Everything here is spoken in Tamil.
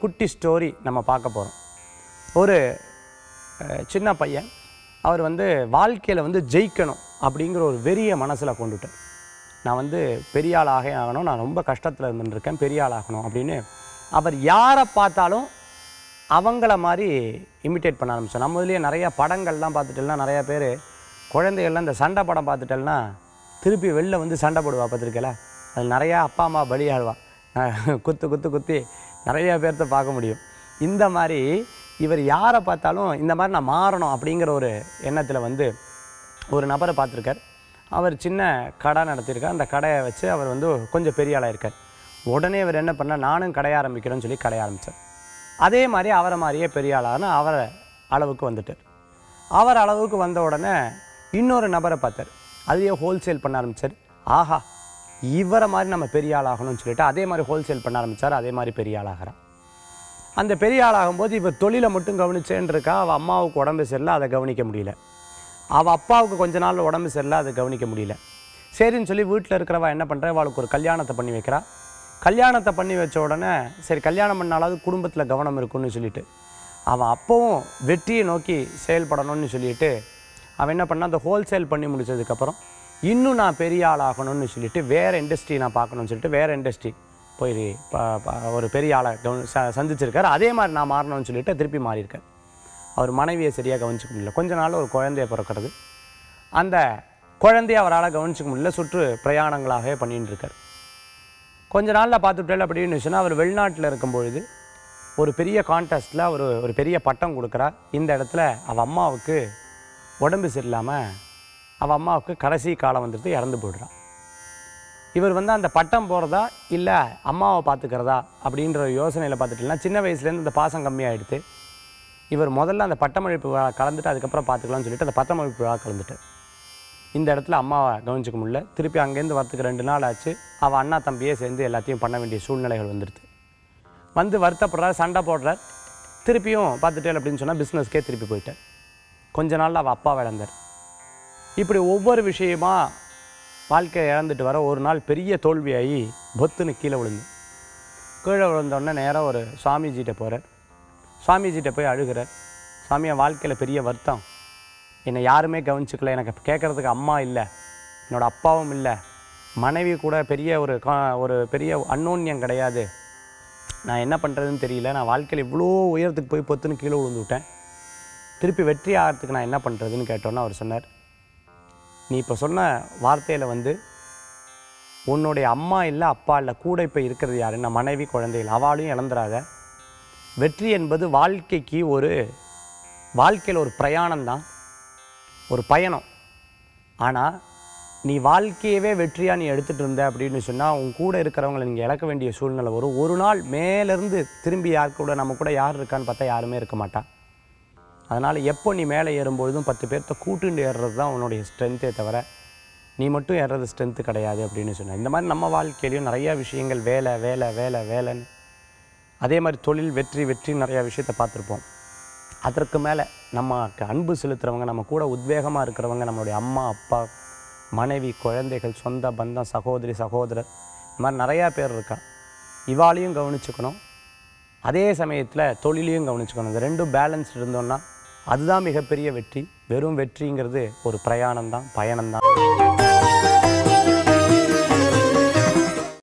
குட்டி ஸ்டோரி நம்ம பார்க்க போகிறோம் ஒரு அஹ், சின்ன பையன் அவர் வந்து வாழ்க்கையில் வந்து ஜெயிக்கணும் அப்படிங்கிற ஒரு வெறிய மனசில் கொண்டுட்டார் நான் வந்து பெரிய ஆள் ஆகே ஆகணும் நான் ரொம்ப கஷ்டத்தில் இருந்துருக்கேன் பெரிய ஆள் ஆகணும் அப்படின்னு அவர் யாரை பார்த்தாலும் அவங்கள மாதிரி இமிட்டேட் பண்ண ஆரம்பிச்சோம் நம்ம இதுலேயே நிறைய படங்கள்லாம் பார்த்துட்டோம்னா நிறைய பேர் குழந்தைகள்லாம் இந்த சண்டை படம் பார்த்துட்டோம்னா திருப்பி வெளில வந்து சண்டை போடுவா பார்த்துருக்கல அது நிறையா அப்பா அம்மா பலியாடுவா அஹ் குத்து குத்து குத்தி நிறைய பேர்த்த பார்க்க முடியும் இந்த மாதிரி இவர் யாரை பார்த்தாலும் இந்த மாதிரி நான் மாறணும் அப்படிங்கிற ஒரு எண்ணத்தில் வந்து ஒரு நபரை பார்த்துருக்கார் அவர் சின்ன கடை நடத்தியிருக்கார் அந்த கடையை வச்சு அவர் வந்து கொஞ்சம் பெரிய ஆளாக இருக்கார் உடனே இவர் என்ன பண்ணார் நானும் கடை ஆரம்பிக்கிறேன்னு சொல்லி கடை ஆரம்பித்தார் அதே மாதிரி அவரை மாதிரியே பெரிய ஆளான அவரை அளவுக்கு வந்துட்டார் அவர் அளவுக்கு வந்த உடனே இன்னொரு நபரை பார்த்தார் அதையே ஹோல்சேல் பண்ண ஆரம்பித்தார் ஆஹா இவரை மாதிரி நம்ம பெரிய ஆளாகணும்னு சொல்லிட்டு அதே மாதிரி ஹோல்சேல் பண்ண ஆரம்பித்தார் அதே மாதிரி பெரிய ஆளாகிறார் அந்த பெரிய ஆளாகும்போது இவர் தொழிலை மட்டும் கவனிச்சேன்னு இருக்கா அவள் அம்மாவுக்கு உடம்பு சரியில்லை அதை கவனிக்க முடியல அவள் அப்பாவுக்கு கொஞ்ச நாள் உடம்பு சரியில்லை அதை கவனிக்க முடியல சரின்னு சொல்லி வீட்டில் இருக்கிறவ என்ன பண்ணுறா அவளுக்கு ஒரு கல்யாணத்தை பண்ணி வைக்கிறா கல்யாணத்தை பண்ணி வச்ச உடனே சரி கல்யாணம் பண்ணாலாவது குடும்பத்தில் கவனம் இருக்கும்னு சொல்லிட்டு அவன் அப்போவும் வெற்றியை நோக்கி செயல்படணும்னு சொல்லிட்டு அவன் என்ன பண்ணா அந்த ஹோல்சேல் பண்ணி முடிச்சதுக்கப்புறம் இன்னும் நான் பெரிய ஆளாகணும்னு சொல்லிட்டு வேறு இண்டஸ்ட்ரி நான் பார்க்கணும்னு சொல்லிட்டு வேறு இண்டஸ்ட்ரி போய் ப- ப- ஒரு பெரிய ஆளை கவனி ச சந்திச்சிருக்காரு அதே மாதிரி நான் மாறணும்னு சொல்லிட்டு திருப்பி மாறியிருக்கார் அவர் மனைவியை சரியாக கவனிச்சிக்க முடியல கொஞ்ச நாள் ஒரு குழந்தைய பிறக்கிறது அந்த குழந்தைய அவரால் கவனிச்சிக்க முடியல சுற்று பிரயாணங்களாகவே பண்ணிட்டு இருக்கார் கொஞ்ச நாளில் பார்த்துட்டேன் அப்படின்னு சொன்னால் அவர் வெளிநாட்டில் இருக்கும் பொழுது ஒரு பெரிய கான்டெஸ்ட்டில் அவர் ஒரு பெரிய பட்டம் கொடுக்குறா இந்த இடத்துல அவள் அம்மாவுக்கு உடம்பு சரியில்லாமல் அவள் அம்மாவுக்கு கடைசி காலம் வந்துட்டு இறந்து போயிடுறான் இவர் வந்து அந்த பட்டம் போகிறதா இல்லை அம்மாவை பார்த்துக்கிறதா அப்படின்ற ஒரு யோசனையில் பார்த்துட்டுலாம் சின்ன வயசுலேருந்து இந்த பாசம் கம்மியாயிடுத்து இவர் முதல்ல அந்த பட்டமளிப்பு விழா கலந்துட்டு அதுக்கப்புறம் பார்த்துக்கலாம்னு சொல்லிட்டு அந்த பட்டமளிப்பு விழா கலந்துட்டார் இந்த இடத்துல அம்மாவை கவனிச்சிக்க முடியல திருப்பி அங்கேருந்து வரத்துக்கு ரெண்டு நாள் ஆச்சு அவள் அண்ணா தம்பியே சேர்ந்து எல்லாத்தையும் பண்ண வேண்டிய சூழ்நிலைகள் வந்துடுது வந்து வருத்தப்படுறார் சண்டை போடுறார் திருப்பியும் பார்த்துட்டேன் அப்படின்னு சொன்னால் பிஸ்னஸ்க்கே திருப்பி போயிட்டார் கொஞ்ச நாள்ல அவள் அப்பாவை இழந்தார் இப்படி ஒவ்வொரு விஷயமா வாழ்க்கையை இழந்துட்டு வர ஒரு நாள் பெரிய தோல்வியாகி பொத்துன்னு கீழே விழுந்து கீழே விழுந்தோடனே நேராக ஒரு சுவாமிஜிகிட்ட போகிறார் சுவாமிஜிகிட்ட போய் அழுகிறார் சாமி என் வாழ்க்கையில் பெரிய வருத்தம் என்னை யாருமே கவனிச்சுக்கல எனக்கு கேட்குறதுக்கு அம்மா இல்லை என்னோட அப்பாவும் இல்லை மனைவி கூட பெரிய ஒரு கா- ஒரு பெரிய அன்னோன்யம் கிடையாது நான் என்ன பண்ணுறதுன்னு தெரியல நான் வாழ்க்கையில் இவ்வளோ உயரத்துக்கு போய் பொத்துன்னு கீழே விழுந்து விட்டேன் திருப்பி வெற்றி ஆகிறதுக்கு நான் என்ன பண்ணுறதுன்னு கேட்டோன்னே அவர் சொன்னார் நீ இப்போ சொன்ன வார்த்தையில் வந்து உன்னுடைய அம்மா இல்லை அப்பா இல்லை கூட இப்போ இருக்கிறது யாருன்னா மனைவி குழந்தைகள் அவளையும் இழந்துடாத வெற்றி என்பது வாழ்க்கைக்கு ஒரு வாழ்க்கையில் ஒரு பிரயாணம் தான் ஒரு பயணம் ஆனால் நீ வாழ்க்கையவே வெற்றியாக நீ எடுத்துகிட்டு இருந்த அப்படின்னு சொன்னால் உன் கூட இருக்கிறவங்களை நீங்கள் இழக்க வேண்டிய சூழ்நிலை வரும் ஒரு நாள் மேலேருந்து திரும்பி யார் கூட நம்ம கூட யார் இருக்கான்னு பார்த்தா யாருமே இருக்க மாட்டா அதனால் எப்போ நீ மேலே ஏறும்பொழுதும் பத்து பேர்த்த கூட்டுண்டு ஏறுறது தான் உன்னுடைய ஸ்ட்ரென்த்தே தவிர நீ மட்டும் ஏறுறது ஸ்ட்ரென்த்து கிடையாது அப்படின்னு சொன்னேன் இந்த மாதிரி நம்ம வாழ்க்கையிலையும் நிறையா விஷயங்கள் வேலை வேலை வேலை வேலைன்னு அதே மாதிரி தொழில் வெற்றி வெற்றி நிறையா விஷயத்தை பார்த்துருப்போம் அதற்கு மேலே நமக்கு அன்பு செலுத்துகிறவங்க நம்ம கூட உத்வேகமாக இருக்கிறவங்க நம்மளுடைய அம்மா அப்பா மனைவி குழந்தைகள் சொந்த பந்தம் சகோதரி சகோதரர் இந்த மாதிரி நிறையா பேர் இருக்கா இவாளையும் கவனிச்சுக்கணும் அதே சமயத்தில் தொழிலையும் கவனிச்சுக்கணும் இந்த ரெண்டும் பேலன்ஸ் இருந்தோம்னா அதுதான் மிகப்பெரிய வெற்றி வெறும் வெற்றிங்கிறது ஒரு பிரயாணம் தான் பயணம் தான்